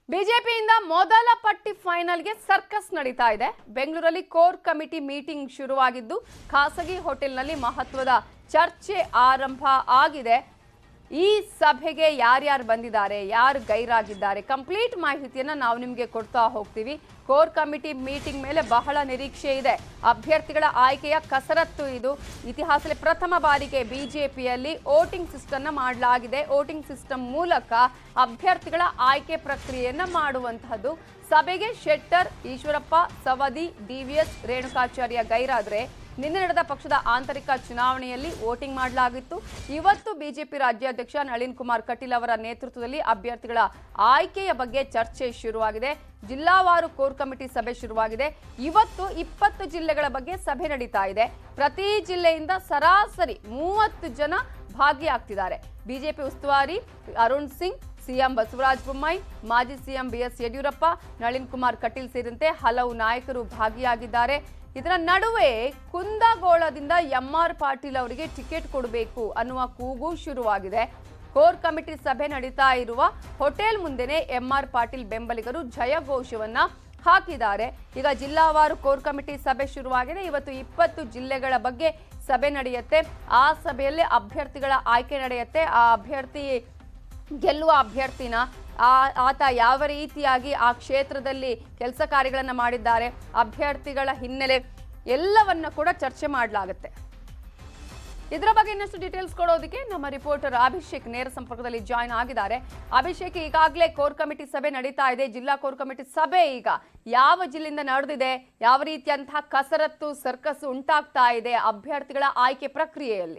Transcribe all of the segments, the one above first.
ಬಿಜೆಪಿಯಿಂದ ಮೊದಲ ಪಟ್ಟಿ ಫೈನಲ್ಗೆ ಸರ್ಕಸ್ ನಡೀತಾ ಇದೆ ಬೆಂಗಳೂರಲ್ಲಿ ಕೋರ್ ಕಮಿಟಿ ಮೀಟಿಂಗ್ ಶುರುವಾಗಿದ್ದು ಖಾಸಗಿ ಹೋಟೆಲ್ನಲ್ಲಿ ಮಹತ್ವದ ಚರ್ಚೆ ಆರಂಭ ಆಗಿದೆ ಈ ಸಭೆಗೆ ಯಾರ್ಯಾರು ಬಂದಿದ್ದಾರೆ ಯಾರು ಗೈರಾಗಿದ್ದಾರೆ ಕಂಪ್ಲೀಟ್ ಮಾಹಿತಿಯನ್ನ ನಾವು ನಿಮಗೆ ಕೊಡ್ತಾ ಹೋಗ್ತೀವಿ ಕೋರ್ ಕಮಿಟಿ ಮೀಟಿಂಗ್ ಮೇಲೆ ಬಹಳ ನಿರೀಕ್ಷೆ ಇದೆ ಅಭ್ಯರ್ಥಿಗಳ ಆಯ್ಕೆಯ ಕಸರತ್ತು ಇದು ಇತಿಹಾಸದಲ್ಲಿ ಪ್ರಥಮ ಬಾರಿಗೆ ಬಿಜೆಪಿಯಲ್ಲಿ ವೋಟಿಂಗ್ ಸಿಸ್ಟಮ್ ಮಾಡಲಾಗಿದೆ ವೋಟಿಂಗ್ ಸಿಸ್ಟಮ್ ಮೂಲಕ ಅಭ್ಯರ್ಥಿಗಳ ಆಯ್ಕೆ ಪ್ರಕ್ರಿಯೆಯನ್ನ ಮಾಡುವಂತಹದ್ದು ಸಭೆಗೆ ಶೆಟ್ಟರ್ ಈಶ್ವರಪ್ಪ ಸವದಿ ಡಿವಿಎಸ್ ರೇಣುಕಾಚಾರ್ಯ ಗೈರಾದ್ರೆ ನಿನ್ನೆ ನಡೆದ ಪಕ್ಷದ ಆಂತರಿಕ ಚುನಾವಣೆಯಲ್ಲಿ ವೋಟಿಂಗ್ ಮಾಡಲಾಗಿತ್ತು ಇವತ್ತು ಬಿಜೆಪಿ ರಾಜ್ಯಾಧ್ಯಕ್ಷ ನಳಿನ್ ಕುಮಾರ್ ಕಟೀಲ್ ಅವರ ನೇತೃತ್ವದಲ್ಲಿ ಅಭ್ಯರ್ಥಿಗಳ ಆಯ್ಕೆಯ ಬಗ್ಗೆ ಚರ್ಚೆ ಶುರುವಾಗಿದೆ ಜಿಲ್ಲಾವಾರು ಕೋರ್ ಕಮಿಟಿ ಸಭೆ ಶುರುವಾಗಿದೆ ಇವತ್ತು ಇಪ್ಪತ್ತು ಜಿಲ್ಲೆಗಳ ಬಗ್ಗೆ ಸಭೆ ನಡೀತಾ ಇದೆ ಪ್ರತಿ ಜಿಲ್ಲೆಯಿಂದ ಸರಾಸರಿ ಮೂವತ್ತು ಜನ ಭಾಗಿಯಾಗ್ತಿದ್ದಾರೆ ಬಿಜೆಪಿ ಉಸ್ತುವಾರಿ ಅರುಣ್ ಸಿಂಗ್ ಸಿಎಂ ಬಸವರಾಜ ಬೊಮ್ಮಾಯಿ ಮಾಜಿ ಸಿಎಂ ಬಿಎಸ್ ಯಡಿಯೂರಪ್ಪ ನಳಿನ್ ಕುಮಾರ್ ಕಟೀಲ್ ಸೇರಿದಂತೆ ಹಲವು ನಾಯಕರು ಭಾಗಿಯಾಗಿದ್ದಾರೆ ಇದರ ನಡುವೆ ಕುಂದಗೋಳದಿಂದ ಎಂಆರ್ ಪಾಟೀಲ್ ಅವರಿಗೆ ಟಿಕೆಟ್ ಕೊಡಬೇಕು ಅನ್ನುವ ಕೂಗು ಶುರುವಾಗಿದೆ ಕೋರ್ ಕಮಿಟಿ ಸಭೆ ನಡೀತಾ ಇರುವ ಹೋಟೆಲ್ ಮುಂದೆನೆ ಎಂಆರ್ ಪಾಟೀಲ್ ಬೆಂಬಲಿಗರು ಜಯಘೋಷವನ್ನ ಹಾಕಿದ್ದಾರೆ ಈಗ ಜಿಲ್ಲಾವಾರು ಕೋರ್ ಕಮಿಟಿ ಸಭೆ ಶುರುವಾಗಿದೆ ಇವತ್ತು ಇಪ್ಪತ್ತು ಜಿಲ್ಲೆಗಳ ಬಗ್ಗೆ ಸಭೆ ನಡೆಯುತ್ತೆ ಆ ಸಭೆಯಲ್ಲಿ ಅಭ್ಯರ್ಥಿಗಳ ಆಯ್ಕೆ ನಡೆಯುತ್ತೆ ಆ ಅಭ್ಯರ್ಥಿ ಗೆಲ್ಲುವ ಅಭ್ಯರ್ಥಿನ ಆ ಆತ ಯಾವ ರೀತಿಯಾಗಿ ಆ ಕ್ಷೇತ್ರದಲ್ಲಿ ಕೆಲಸ ಕಾರ್ಯಗಳನ್ನು ಮಾಡಿದ್ದಾರೆ ಅಭ್ಯರ್ಥಿಗಳ ಹಿನ್ನೆಲೆ ಎಲ್ಲವನ್ನ ಕೂಡ ಚರ್ಚೆ ಮಾಡಲಾಗುತ್ತೆ ಇದರ ಬಗ್ಗೆ ಇನ್ನಷ್ಟು ಡೀಟೇಲ್ಸ್ ಕೊಡೋದಕ್ಕೆ ನಮ್ಮ ರಿಪೋರ್ಟರ್ ಅಭಿಷೇಕ್ ನೇರ ಸಂಪರ್ಕದಲ್ಲಿ ಜಾಯ್ನ್ ಆಗಿದ್ದಾರೆ ಅಭಿಷೇಕ್ ಈಗಾಗಲೇ ಕೋರ್ ಕಮಿಟಿ ಸಭೆ ನಡೀತಾ ಇದೆ ಜಿಲ್ಲಾ ಕೋರ್ ಕಮಿಟಿ ಸಭೆ ಈಗ ಯಾವ ಜಿಲ್ಲೆಯಿಂದ ನಡೆದಿದೆ ಯಾವ ರೀತಿಯಂತಹ ಕಸರತ್ತು ಸರ್ಕಸ್ ಉಂಟಾಗ್ತಾ ಇದೆ ಅಭ್ಯರ್ಥಿಗಳ ಆಯ್ಕೆ ಪ್ರಕ್ರಿಯೆಯಲ್ಲಿ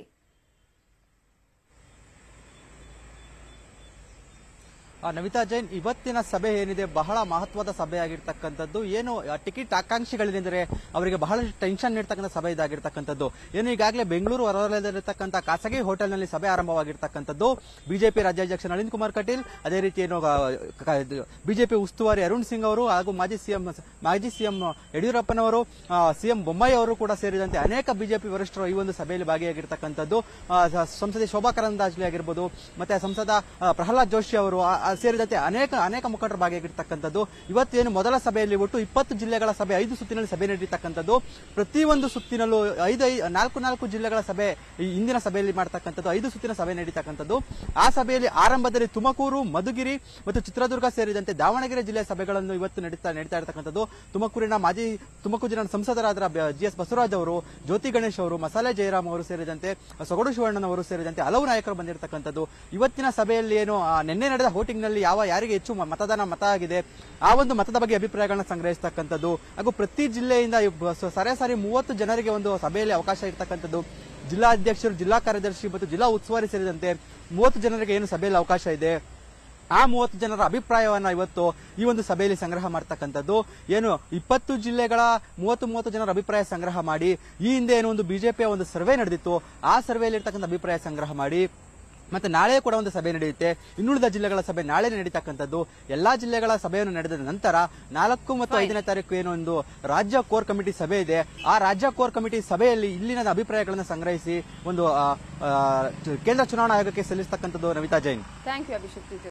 ಆ, ನಮಿತಾ ಜೈನ್ ಇವತ್ತಿನ ಸಭೆ ಏನಿದೆ ಬಹಳ ಮಹತ್ವದ ಸಭೆ ಆಗಿರ್ತಕ್ಕಂಥದ್ದು ಏನು ಆ, ಟಿಕೆಟ್ ಆಕಾಂಕ್ಷಿಗಳಿಂದರೆ ಅವರಿಗೆ ಬಹಳ ಟೆನ್ಷನ್ ನೀಡ್ತಕ್ಕಂಥ ಸಭೆ ಇದಾಗಿರ್ತಕ್ಕಂಥದ್ದು ಏನು ಈಗಾಗಲೇ ಬೆಂಗಳೂರು ಹೊರವಲಯದಲ್ಲಿರ್ತಕ್ಕಂಥ ಖಾಸಗಿ ಹೋಟೆಲ್ನಲ್ಲಿ ಸಭೆ ಆರಂಭವಾಗಿರ್ತಕ್ಕಂಥದ್ದು ಬಿಜೆಪಿ ರಾಜ್ಯಾಧ್ಯಕ್ಷ ನಳಿನ್ ಕುಮಾರ್ ಕಟೀಲ್ ಅದೇ ರೀತಿ ಏನು ಬಿಜೆಪಿ ಉಸ್ತುವಾರಿ ಅರುಣ್ ಸಿಂಗ್ ಅವರು ಹಾಗೂ ಮಾಜಿ ಸಿಎಂ ಮಾಜಿ ಸಿಎಂ ಯಡಿಯೂರಪ್ಪನವರು ಆ, ಸಿಎಂ ಬೊಮ್ಮಾಯಿ ಅವರು ಕೂಡ ಸೇರಿದಂತೆ ಅನೇಕ ಬಿಜೆಪಿ ವರಿಷ್ಠರು ಈ ಒಂದು ಸಭೆಯಲ್ಲಿ ಭಾಗಿಯಾಗಿರ್ತಕ್ಕಂಥದ್ದು ಆ, ಸ- ಸಂಸದೆ ಶೋಭಾ ಕರಂದಾಜ್ಲಿ ಆಗಿರ್ಬೋದು ಮತ್ತೆ ಸಂಸದ ಆ, ಪ್ರಹ್ಲಾದ್ ಜೋಶಿ ಅವರು ಆ, ಆ, ಸೇರಿದಂತೆ ಅನೇಕ ಅನೇಕ ಮುಖಂಡರು ಭಾಗಿಯಾಗಿರ್ತಕ್ಕಂಥದ್ದು ಇವತ್ತೇನು ಮೊದಲ ಸಭೆಯಲ್ಲಿ ಒಟ್ಟು ಇಪ್ಪತ್ತು ಜಿಲ್ಲೆಗಳ ಸಭೆ ಐದು ಸುತ್ತಿನಲ್ಲಿ ಸಭೆ ನಡೆಯತಕ್ಕಂಥದ್ದು ಪ್ರತಿಯೊಂದು ಸುತ್ತಿನಲ್ಲೂ ಐದು ಐ- ನಾಲ್ಕು ನಾಲ್ಕು ಜಿಲ್ಲೆಗಳ ಸಭೆ ಈ ಇಂದಿನ ಸಭೆಯಲ್ಲಿ ಮಾಡತಕ್ಕಂಥದ್ದು ಐದು ಸುತ್ತಿನ ಸಭೆ ನಡೀತಕ್ಕಂಥದ್ದು ಆ ಸಭೆಯಲ್ಲಿ ಆರಂಭದಲ್ಲಿ ತುಮಕೂರು ಮಧುಗಿರಿ ಮತ್ತು ಚಿತ್ರದುರ್ಗ ಸೇರಿದಂತೆ ದಾವಣಗೆರೆ ಜಿಲ್ಲೆಯ ಸಭೆಗಳನ್ನು ಇವತ್ತು ನಡೀತಾ ನಡೀತಾ ಇರತಕ್ಕಂಥದ್ದು ತುಮಕೂರಿನ ಮಾಜಿ ತುಮಕೂರು ಜಿಲ್ಲಾ ಸಂಸದರಾದ ಜಿ ಎಸ್ ಬಸವರಾಜ್ ಅವರು ಜ್ಯೋತಿ ಗಣೇಶ್ ಅವರು ಮಸಾಲೆ ಜಯರಾಮ್ ಅವರು ಸೇರಿದಂತೆ ಸೊಗಡು ಶಿವಣ್ಣನವರು ಸೇರಿದಂತೆ ಹಲವು ನಾಯಕರು ಬಂದಿರತಕ್ಕಂಥದ್ದು ಇವತ್ತಿನ ಸಭೆಯಲ್ಲಿ ಏನು ಆ, ನಿನ್ನೆ ನಡೆದ voting ನಲ್ಲಿ ಯಾವ ಯಾರಿಗೆ ಹೆಚ್ಚು ಮ- ಮತದಾನ ಮತ ಆಗಿದೆ ಆ ಒಂದು ಮತದ ಬಗ್ಗೆ ಅಭಿಪ್ರಾಯಗಳನ್ನ ಸಂಗ್ರಹಿಸತಕ್ಕಂಥದ್ದು ಹಾಗೂ ಪ್ರತಿ ಜಿಲ್ಲೆಯಿಂದ ಇಬ್ಬ- ಸ- ಸರಾಸರಿ ಮೂವತ್ತು ಜನರಿಗೆ ಒಂದು ಸಭೆಯಲ್ಲಿ ಅವಕಾಶ ಇರತಕ್ಕಂಥದ್ದು ಜಿಲ್ಲಾ ಅಧ್ಯಕ್ಷರು ಜಿಲ್ಲಾ ಕಾರ್ಯದರ್ಶಿ ಮತ್ತು ಜಿಲ್ಲಾ ಉಸ್ತುವಾರಿ ಸೇರಿದಂತೆ ಮೂವತ್ತು ಜನರಿಗೆ ಏನು ಸಭೆಯಲ್ಲಿ ಅವಕಾಶ ಇದೆ ಆ ಮೂವತ್ತು ಜನರ ಅಭಿಪ್ರಾಯವನ್ನ ಇವತ್ತು ಈ ಒಂದು ಸಭೆಯಲ್ಲಿ ಸಂಗ್ರಹ ಮಾಡ್ತಕ್ಕಂಥದ್ದು ಏನು ಇಪ್ಪತ್ತು ಜಿಲ್ಲೆಗಳ ಮೂವತ್ತು ಮೂವತ್ತು ಜನರ ಅಭಿಪ್ರಾಯ ಸಂಗ್ರಹ ಮಾಡಿ ಈ ಹಿಂದೆ ಏನು ಒಂದು ಬಿಜೆಪಿಯ ಒಂದು ಸರ್ವೆ ನಡೆದಿತ್ತು ಆ ಸರ್ವೆಯಲ್ಲಿ ಇರ್ತಕ್ಕಂಥ ಅಭಿಪ್ರಾಯ ಸಂಗ್ರಹ ಮಾಡಿ ಮತ್ತೆ ನಾಳೆ ಕೂಡ ಒಂದು ಸಭೆ ನಡೆಯುತ್ತೆ ಇನ್ನುಳಿದ ಜಿಲ್ಲೆಗಳ ಸಭೆ ನಾಳೆ ನಡೀತಕ್ಕಂಥದ್ದು ಎಲ್ಲಾ ಜಿಲ್ಲೆಗಳ ಸಭೆಯನ್ನು ನಡೆದ ನಂತರ ನಾಲ್ಕು ಮತ್ತು ಐದನೇ ತಾರೀಕು ಏನು ಒಂದು ರಾಜ್ಯ ಕೋರ್ ಕಮಿಟಿ ಸಭೆ ಇದೆ ಆ ರಾಜ್ಯ ಕೋರ್ ಕಮಿಟಿ ಸಭೆಯಲ್ಲಿ ಇಲ್ಲಿನ ಅಭಿಪ್ರಾಯಗಳನ್ನು ಸಂಗ್ರಹಿಸಿ ಒಂದು ಆ, ಆ, ಕೇಂದ್ರ ಚುನಾವಣಾ ಆಯೋಗಕ್ಕೆ ಸಲ್ಲಿಸತಕ್ಕಂಥದ್ದು ನಮಿತಾ ಜೈನ್ ಥ್ಯಾಂಕ್ ಯು ಅಭಿಷೇಕ್